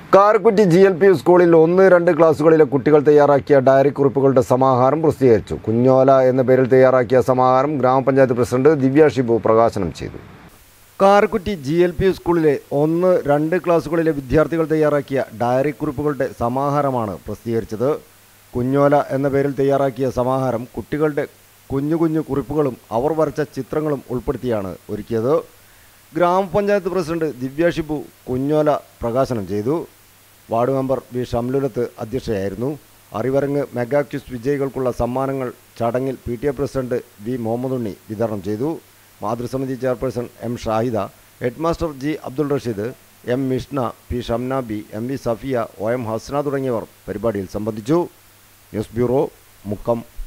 Karakkutty G L P സ്കൂളിൽ ഒന്ന് രണ്ട് ക്ലാസ്സുകളിലെ കുട്ടികൾ തയ്യാറാക്കിയ ഡയറി കുറിപ്പുകളുടെ സമാഹാരം പ്രസിദ്ധീകരിച്ചു കുഞ്ഞോല എന്ന പേരിൽ തയ്യാറാക്കിയ സമാഹാരം ഗ്രാമപഞ്ചായത്ത് പ്രസിഡന്റ് ദിവ്യ ഷിബു പ്രകാശനം ചെയ്തു കാരക്കുറ്റി ജി എൽ പി സ്കൂളിലെ ഒന്ന് രണ്ട് ക്ലാസ്സുകളിലെ വിദ്യാർത്ഥികൾ തയ്യാറാക്കിയ ഡയറി കുറിപ്പുകളുടെ സമാഹാരമാണ് പ്രസിദ്ധീകരിച്ചത് കുഞ്ഞോല എന്ന പേരിൽ തയ്യാറാക്കിയ സമാഹാരം കുട്ടികളുടെ കുഞ്ഞു കുഞ്ഞു കുറിപ്പുകളും അവർ വരച്ച ചിത്രങ്ങളും ഉൾപ്പെടുത്തിയാണ് ഒരുക്കിയത് ഗ്രാമപഞ്ചായത്ത് പ്രസിഡന്റ് ദിവ്യ ഷിബു കുഞ്ഞോല പ്രകാശനം ചെയ്തു വാർഡ് മെമ്പർ വി ഷംലുലത്ത് അധ്യക്ഷയായിരുന്നു അറിവരങ്ങ് മെഗാ ക്വിസ് വിജയികൾക്കുള്ള സമ്മാനങ്ങൾ ചടങ്ങിൽ P T A president V Muhammad Unni വിതരണം ചെയ്തു മാതൃസമിതി chairperson M Shahida headmaster G Abdul Rasheed M Mishna P Shamna B M V Safiya O M Hasna തുടങ്ങിയവർ പരിപാടിയിൽ സംബന്ധിച്ചു ന്യൂസ് ബ്യൂറോ മുക്കം